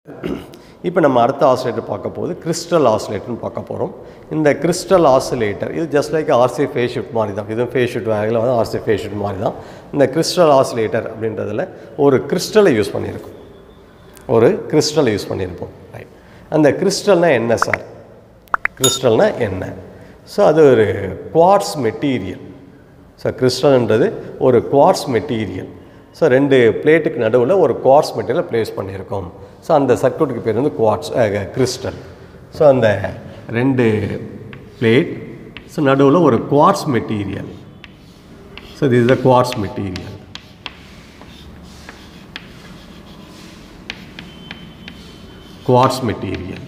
இப்போ நம்ம அடுத்த ஆசிலேட்டர் பார்க்க போகுது கிறிஸ்டல் ஆசிலேட்டர்னு பார்க்க போகிறோம் இந்த கிறிஸ்டல் ஆசிலேட்டர் இது just like RC phase shift மாதிரி தான் இதுவும் ஃபேஸ் ஷிஃப்ட் வேலையில் வந்து ஆர்சி ஃபேஸ் ஷிஃப்ட் மாதிரி தான் இந்த கிறிஸ்டல் ஆசிலேட்டர் அப்படின்றதுல ஒரு கிறிஸ்டலை யூஸ் பண்ணியிருக்கோம் ஒரு கிறிஸ்டலை யூஸ் பண்ணியிருப்போம் ரைட் அந்த கிறிஸ்டல்னால் என்ன சார் கிறிஸ்டல்னால் என்ன ஸோ அது ஒரு குவார்ட்ஸ் மெட்டீரியல் ஸோ கிறிஸ்டல்ன்றது ஒரு குவார்ட்ஸ் மெட்டீரியல் ஸோ ரெண்டு பிளேட்டுக்கு நடுவில் ஒரு குவார்ட்ஸ் மெட்டீரியல் ப்ளேஸ் பண்ணியிருக்கோம் ஸோ அந்த சர்க்யூட்டுக்கு பேர் வந்து குவார்ட்ஸ் கிறிஸ்டல் ஸோ அந்த ரெண்டு பிளேட் ஸோ நடுவில் ஒரு quartz material so this is the quartz material quartz material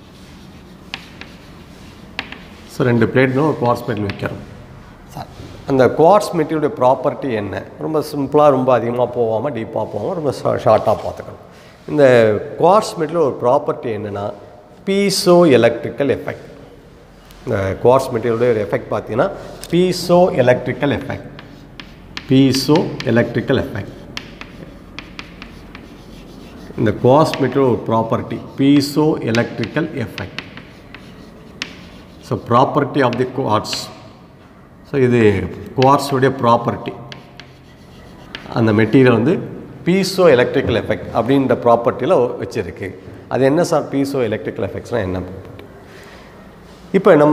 so ரெண்டு பிளேட்னு ஒரு குவார்ட்ஸ் மெட்டீரியல் வைக்கிறோம் சார் அந்த குவார்ட்ஸ் மெட்டீரியலுடைய ப்ராப்பர்ட்டி என்ன ரொம்ப சிம்பிளாக ரொம்ப அதிகமாக போகாமல் டீப்பாக போகாமல் ரொம்ப ஷார்ட்டாக பார்த்துக்கணும் இந்த குவார்ட்ஸ் மெட்டீரியல் ஒரு ப்ராப்பர்ட்டி என்னென்னா பீசோ எலக்ட்ரிக்கல் எஃபெக்ட் இந்த குவார்ட்ஸ் மெட்டீரியலுடைய ஒரு எஃபெக்ட் பார்த்தீங்கன்னா piezo electrical effect piezo electrical effect இந்த குவார்ட்ஸ் மெட்டீரியல் ஒரு property piezo electrical effect so property of the quartz so இது குவார்ட்ஸுடைய ப்ராப்பர்ட்டி அந்த மெட்டீரியல் வந்து பீசோ எலக்ட்ரிக்கல் எஃபெக்ட் அப்படின்ற ப்ராப்பர்ட்டியில் வச்சுருக்கு அது என்ன சார் பீசோ எலக்ட்ரிக்கல் எஃபெக்ட்ஸ்னால் என்ன இப்போ நம்ம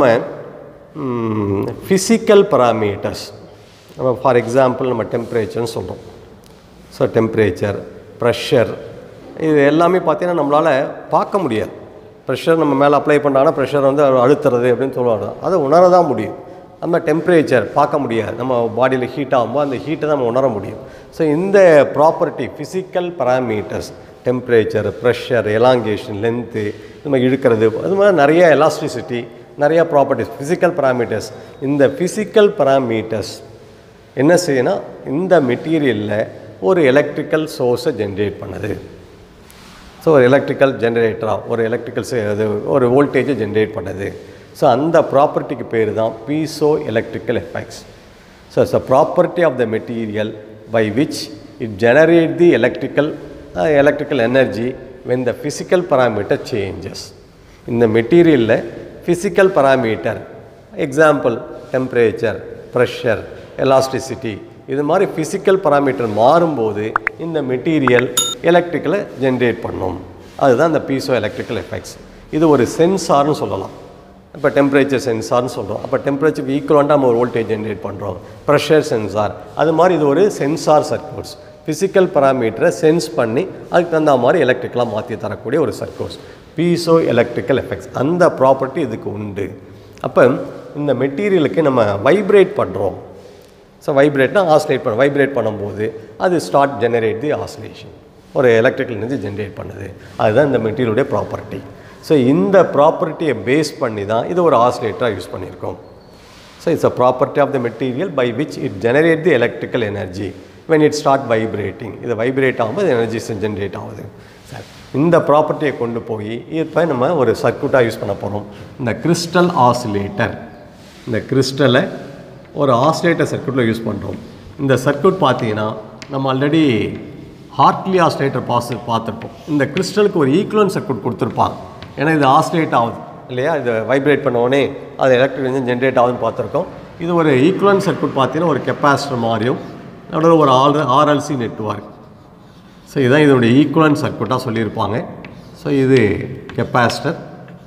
ஃபிசிக்கல் பராமீட்டர்ஸ் நம்ம ஃபார் எக்ஸாம்பிள் நம்ம டெம்பரேச்சர்னு சொல்கிறோம் ஸோ டெம்பரேச்சர் ப்ரெஷர் இது எல்லாமே பார்த்தீங்கன்னா நம்மளால் பார்க்க முடியாது ப்ரெஷர் நம்ம மேலே அப்ளை பண்ணாங்கன்னா ப்ரெஷர் வந்து அழுத்துறது அப்படின்னு சொல்லுவாங்க அதை உணர தான் முடியும் நம்ம டெம்பரேச்சர் பார்க்க முடியாது நம்ம பாடியில் ஹீட் ஆகும்போது அந்த ஹீட்டை தான் நம்ம உணர முடியும் ஸோ இந்த property physical parameters temperature pressure elongation length இது மாதிரி இழுக்கிறது அது மாதிரி நிறைய எலாஸ்டிசிட்டி நிறைய ப்ராப்பர்ட்டிஸ் ஃபிசிக்கல் பராமீட்டர்ஸ் இந்த ஃபிசிக்கல் பராமீட்டர்ஸ் என்ன செய்யணும் இந்த மெட்டீரியலில் ஒரு எலக்ட்ரிக்கல் சோர்ஸை ஜென்ரேட் பண்ணுது ஸோ ஒரு எலக்ட்ரிக்கல் ஜென்ரேட்டராக ஒரு எலக்ட்ரிக்கல் அது ஒரு வோல்டேஜை ஜென்ரேட் பண்ணுது ஸோ அந்த ப்ராப்பர்ட்டிக்கு பேர் தான் piezo electrical effects so it's a property of the material by which it generate the electrical electrical energy when the physical parameter changes இந்த மெட்டீரியலில் physical parameter example temperature pressure elasticity இது மாதிரி physical parameter மாறும்போது இந்த material எலக்ட்ரிக்கலை generate பண்ணும் அதுதான் இந்த piezo electrical effects இது ஒரு சென்சார்னு சொல்லலாம் இப்போ டெம்பரேச்சர் சென்சார்னு சொல்கிறோம் அப்போ டெம்பரேச்சருக்கு ஈக்குவலாக நம்ம ஒரு வோல்டேஜ் ஜென்ரேட் பண்ணுறோம் ப்ரெஷர் சென்சார் அது மாதிரி இது ஒரு சென்சார் சர்க்யூட்ஸ் ஃபிசிக்கல் பராமீட்டரை சென்ஸ் பண்ணி அதுக்கு தகுந்த மாதிரி எலக்ட்ரிக்கலாக மாற்றி தரக்கூடிய ஒரு சர்க்யூட்ஸ் பீசோ எலக்ட்ரிக்கல் எஃபெக்ட்ஸ் அந்த ப்ராப்பர்ட்டி இதுக்கு உண்டு அப்போ இந்த மெட்டீரியலுக்கு நம்ம வைப்ரேட் பண்ணுறோம் ஸோ வைப்ரேட்னா ஆஸ்லேட் பண்ண வைப்ரேட் பண்ணும்போது அது ஸ்டார்ட் ஜெனரேட் தி ஆஸ்லேஷன் ஒரு எலக்ட்ரிக்கல் எனர்ஜி ஜென்ரேட் பண்ணுது அதுதான் இந்த மெட்டீரியலுடைய ப்ராப்பர்ட்டி ஸோ இந்த ப்ராப்பர்ட்டியை பேஸ் பண்ணி தான் இது ஒரு ஆஸ்லேட்டராக யூஸ் பண்ணியிருக்கோம் so it's a property of the material by which it generate the electrical energy when it start vibrating இது வைப்ரேட் ஆகும்போது எனர்ஜி ஜென்ரேட் ஆகுது சார் இந்த ப்ராப்பர்ட்டியை கொண்டு போய் இப்போ நம்ம ஒரு சர்க்யூட்டாக யூஸ் பண்ண போகிறோம் இந்த கிறிஸ்டல் ஆசிலேட்டர் இந்த கிறிஸ்டலை ஒரு ஆசிலேட்டர் சர்க்யூட்டில் யூஸ் பண்ணுறோம் இந்த சர்க்யூட் பார்த்தீங்கன்னா நம்ம ஆல்ரெடி ஹார்ட்லி ஆசிலேட்டர் பாஸ் பார்த்துருப்போம் இந்த கிறிஸ்டலுக்கு ஒரு ஈக்குவலன் சர்க்யூட் கொடுத்துருப்பாங்க ஏன்னா இது ஆசிலேட் ஆகுது இல்லையா இது வைப்ரேட் பண்ண உடனே அது எலக்ட்ரிக் எனர்ஜி ஜென்ரேட் ஆகுதுன்னு பார்த்துருக்கோம் இது ஒரு ஈக்குவலன் சர்க்யூட் பார்த்தீங்கன்னா ஒரு கெப்பாசிட்டர் மாதிரியும் நடுவில் ஒரு ஆர் ஆர்எல்சி நெட்ஒர்க் ஸோ இதுதான் இதனுடைய ஈக்குவலன் சர்க்யூட்டாக சொல்லியிருப்பாங்க ஸோ இது கெப்பாசிட்டர்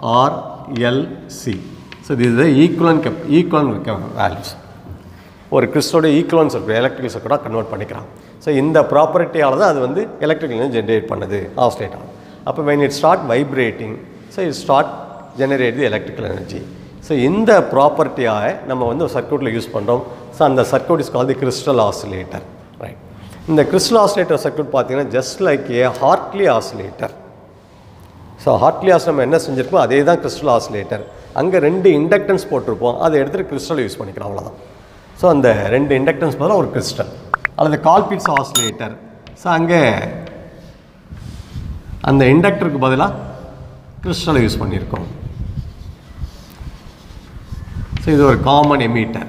ஆர்எல்சி ஸோ இது இது ஈக்குவலன் கெப் ஈக்குவலன் வேல்யூஸ் ஒரு கிறிஸ்டோட ஈக்குவலன் சர்க்யூட் எலக்ட்ரிக்கல் சர்க்யூட்டாக கன்வெர்ட் பண்ணிக்கிறான் ஸோ இந்த ப்ராப்பர்ட்டியால் தான் அது வந்து எலக்ட்ரிக்கல் எனர்ஜி ஜென்ரேட் பண்ணுது ஆஸ்லேட் ஆகும் அப்போ when it start vibrating so it start generate the electrical energy so இந்த ப்ராப்பர்ட்டியாக நம்ம வந்து சர்க்யூட்டில் யூஸ் பண்ணுறோம் ஸோ அந்த circuit is call the crystal oscillator right இந்த கிறிஸ்டல் ஆசிலேட்டர் சர்க்யூட் பார்த்தீங்கன்னா just like a Hartley oscillator so Hartley ஆஸ் நம்ம என்ன செஞ்சுருக்கோம் அதே தான் கிறிஸ்டல் ஆசிலேட்டர் அங்கே ரெண்டு இண்டக்டன்ஸ் போட்டிருப்போம் அதை எடுத்துகிட்டு கிறிஸ்டல் யூஸ் பண்ணிக்கிறோம் அவ்வளோதான் ஸோ அந்த ரெண்டு இண்டக்டன்ஸ் பதிலாக ஒரு கிறிஸ்டல் அல்லது கால்பிட்ஸ் ஆசிலேட்டர் ஸோ அங்கே அந்த இண்டக்டருக்கு பதிலாக கிறிஸ்டலை யூஸ் பண்ணியிருக்கோம் ஸோ இது ஒரு common emitter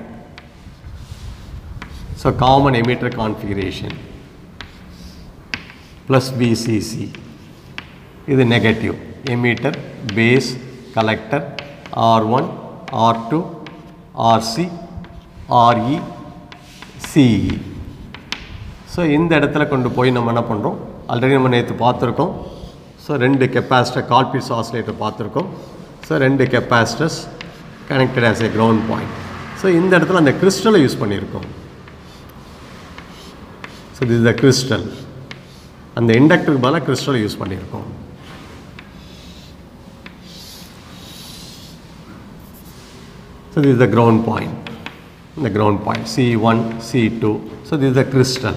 so common emitter configuration plus VCC இது negative emitter base collector R one R two RC RE CE so இந்த இடத்துல கொண்டு போய் நம்ம என்ன பண்ணுறோம் ஆல்ரெடி நம்ம நேற்று பார்த்துருக்கோம் ஸோ ரெண்டு கெப்பாசிட்டர் கால்பீஸ் ஆசிலேட்டர் பார்த்துருக்கோம் ஸோ ரெண்டு capacitors connected as a ground point so இந்த இடத்துல அந்த கிறிஸ்டலை யூஸ் பண்ணியிருக்கோம் so this is the crystal அந்த இண்டக்டருக்கு பதிலாக கிறிஸ்டலை யூஸ் பண்ணியிருக்கோம் So this is the ground point. The ground point C1, C2. So this is the crystal.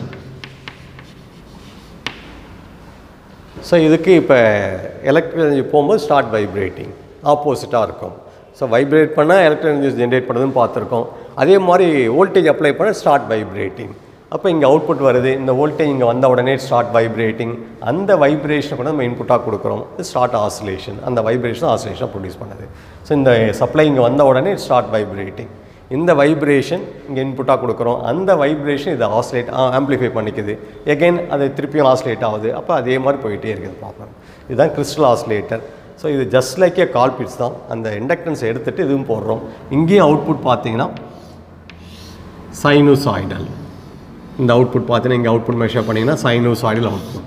So இதுக்கு இப்போ எலக்ட்ரிக் போகும்போது ஸ்டார்ட் வைப்ரேட்டிங் ஆப்போசிட்டாக இருக்கும் ஸோ வைப்ரேட் பண்ணால் எலக்ட்ரிக் எனர்ஜி ஜென்ரேட் பண்ணுறதுன்னு பார்த்துருக்கோம் அதே மாதிரி வோல்டேஜ் அப்ளை பண்ண ஸ்டார்ட் வைப்ரேட்டிங் அப்போ இங்கே அவுட்புட் வருது இந்த வோல்டேஜ் இங்கே வந்த உடனே ஸ்டார்ட் வைப்ரேட்டிங் அந்த வைப்ரேஷனை கூட நம்ம இன்புட்டாக கொடுக்குறோம் ஸ்டார்ட் ஆசிலேஷன் அந்த வைப்ரேஷன் ஆசிலேஷனை ப்ரொடியூஸ் பண்ணுது ஸோ இந்த சப்ளை இங்கே வந்த உடனே ஸ்டார்ட் வைப்ரேட்டிங் இந்த வைப்ரேஷன் இங்கே இன்புட்டாக கொடுக்குறோம் அந்த வைப்ரேஷன் இதை ஆசிலேட் ஆம்ப்ளிஃபை பண்ணிக்குது எகைன் அது திருப்பியும் ஆசிலேட் ஆகுது அப்போ அதே மாதிரி போயிட்டே இருக்குது ப்ராப்ளம் இதுதான் கிறிஸ்டல் ஆசிலேட்டர் ஸோ இது ஜஸ்ட் லைக் ஏ கால்பிட்ஸ் தான் அந்த இண்டக்டன்ஸ் எடுத்துகிட்டு இதுவும் போடுறோம் இங்கேயும் அவுட்புட் பார்த்தீங்கன்னா சைனூசாய்டல் இந்த அவுட்புட் பார்த்தீங்கன்னா இங்கே அவுட்புட் மெஷர் பண்ணிங்கன்னா sinusoidal output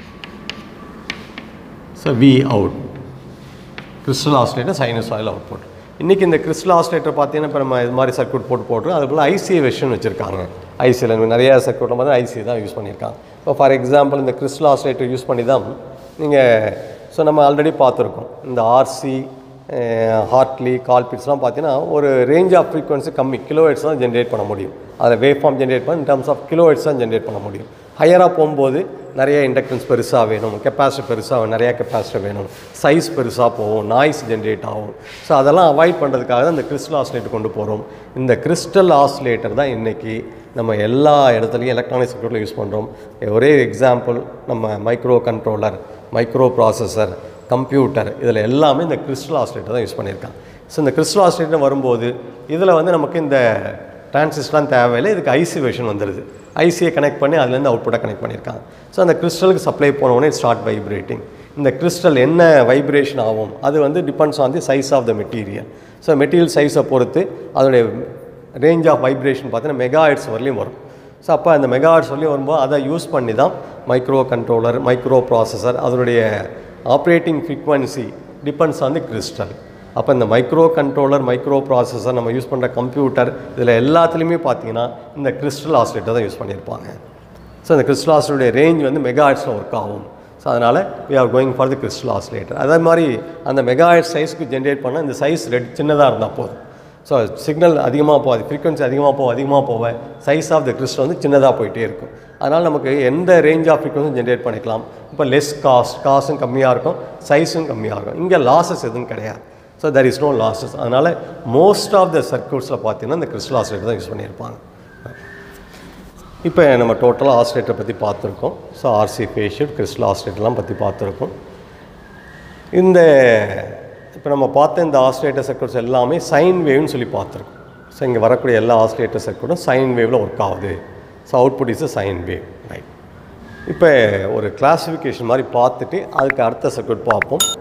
so we out crystal oscillator sinusoidal output இன்றைக்கி இந்த கிறிஸ்டல் ஆசிலேட்டர் பார்த்தீங்கன்னா இப்போ நம்ம இது மாதிரி சர்க்யூட் போட்டு போட்டுரும் அது போல் ஐசி வெர்ஷன் வச்சுருக்காங்க ஐசியில் நிறைய சர்க்யூட்டில் பார்த்தா ஐசி தான் யூஸ் பண்ணியிருக்காங்க இப்போ ஃபார் எக்ஸாம்பிள் இந்த கிறிஸ்டல் ஆசிலேட்டர் யூஸ் பண்ணி தான் நீங்கள் ஸோ நம்ம ஆல்ரெடி பார்த்துருக்கோம் இந்த ஆர்சி ஹார்ட்லி கால்பிட்ஸ்லாம் பார்த்தீங்கன்னா ஒரு ரேஞ்ச் ஆஃப் ஃப்ரீக்வன்சி கம்மி கிலோ ஹெட்ஸ் தான் ஜென்ரேட் பண்ண முடியும் அதில் வேவ் ஃபார்ம் ஜென்ரேட் பண்ண in terms of kilo hertz தான் ஜென்ரேட் பண்ண முடியும் ஹையராக போகும்போது நிறைய இண்டக்டன்ஸ் பெருசாக வேணும் கெப்பாசிட்டி பெருசாக நிறையா கெப்பாசிட்டி வேணும் சைஸ் பெருசாக போகும் நாய்ஸ் ஜென்ரேட் ஆகும் ஸோ அதெல்லாம் அவாய்ட் பண்ணுறதுக்காக தான் இந்த கிறிஸ்டல் ஆசிலேட்டர் கொண்டு போகிறோம் இந்த கிறிஸ்டல் ஆசிலேட்டர் தான் இன்றைக்கி நம்ம எல்லா இடத்துலையும் எலக்ட்ரானிக் சர்க்யூட்டில் யூஸ் பண்ணுறோம் ஒரே எக்ஸாம்பிள் நம்ம micro controller micro processor computer இதில் எல்லாமே இந்த கிறிஸ்டல் ஆசிலேட்டர் தான் யூஸ் பண்ணியிருக்காங்க ஸோ இந்த கிறிஸ்டல் ஆசிலேட்டர் வரும்போது இதில் வந்து நமக்கு இந்த டிரான்சிஸ்டர்லாம் தேவையில்லை இதுக்கு ஐசி வெர்ஷன் வந்துடுது ஐசியை கனெக்ட் பண்ணி அதுலேருந்து அவுட்புட்டை கனெக்ட் பண்ணியிருக்காங்க ஸோ அந்த கிறிஸ்டலுக்கு சப்ளை போனவுடனே ஸ்டார்ட் வைப்ரேட்டிங் இந்த கிறிஸ்டல் என்ன வைப்ரேஷன் ஆகும் அது வந்து depends on the size of the material so material சைஸை பொறுத்து அதோடைய ரேஞ்ச் ஆஃப் வைப்ரேஷன் பார்த்தீங்கன்னா மெகா ஹெட்ஸ் வரலையும் வரும் ஸோ அப்போ அந்த மெகா ஹெட்ஸ் வரலையும் வரும்போது அதை யூஸ் பண்ணி தான் மைக்ரோ கண்ட்ரோலர் மைக்ரோ ப்ராசஸர் அதனுடைய operating frequency depends on the crystal அப்போ இந்த மைக்ரோ கண்ட்ரோலர் மைக்ரோ ப்ராசஸர் நம்ம யூஸ் பண்ணுற கம்ப்யூட்டர் இதில் எல்லாத்துலேயுமே பார்த்தீங்கன்னா இந்த கிறிஸ்டல் ஆசிலேட்டர் தான் யூஸ் பண்ணியிருப்பாங்க ஸோ இந்த கிறிஸ்டல் ஆசிலேட்டருடைய ரேஞ்ச் வந்து மெகா ஹெட்ஸில் ஒர்க் ஆகும் ஸோ அதனால் we are going for the crystal oscillator அதே மாதிரி அந்த மெகா ஹெட் சைஸ்க்கு ஜென்ரேட் பண்ணால் இந்த சைஸ் ரெட் சின்னதாக இருந்தால் போதும் ஸோ சிக்னல் அதிகமாக போகாது ஃப்ரீக்வன்சி அதிகமாக போக அதிகமாக போக சைஸ் ஆஃப் த கிறிஸ்டல் வந்து சின்னதாக போயிட்டே இருக்கும் அதனால் நமக்கு எந்த ரேஞ்ச் ஆஃப் ஃப்ரீக்வன்சி ஜென்ரேட் பண்ணிக்கலாம் இப்போ லெஸ் காஸ்ட் காஸ்ட்டும் கம்மியாக இருக்கும் சைஸும் கம்மியாக இருக்கும் இங்கே லாஸஸ் எதுவும் கிடையாது so there is no losses அதனால் மோஸ்ட் ஆஃப் த சர்க்யூட்ஸில் பார்த்தீங்கன்னா இந்த கிறிஸ்டல் ஆசிலேட்டர் தான் யூஸ் பண்ணியிருப்பாங்க இப்போ நம்ம டோட்டலாக ஆசிலேட்டரை பற்றி பார்த்துருக்கோம் ஸோ ஆர்சி ஃபேஷியல் கிறிஸ்டல் ஆசிலேட்டர்லாம் பற்றி பார்த்துருக்கோம் இந்த இப்போ நம்ம பார்த்த இந்த ஆசிலேட்டர் சர்க்யூட்ஸ் எல்லாமே சைன் வேவ்னு சொல்லி பார்த்துருக்கோம் ஸோ இங்கே வரக்கூடிய எல்லா ஆசிலேட்டர் சர்க்யூட்டும் சைன் வேவில் ஒர்க் ஆகுது so output is sine wave right இப்போ ஒரு கிளாஸிஃபிகேஷன் மாதிரி பார்த்துட்டு அதுக்கு அடுத்த சர்க்யூட் பார்ப்போம்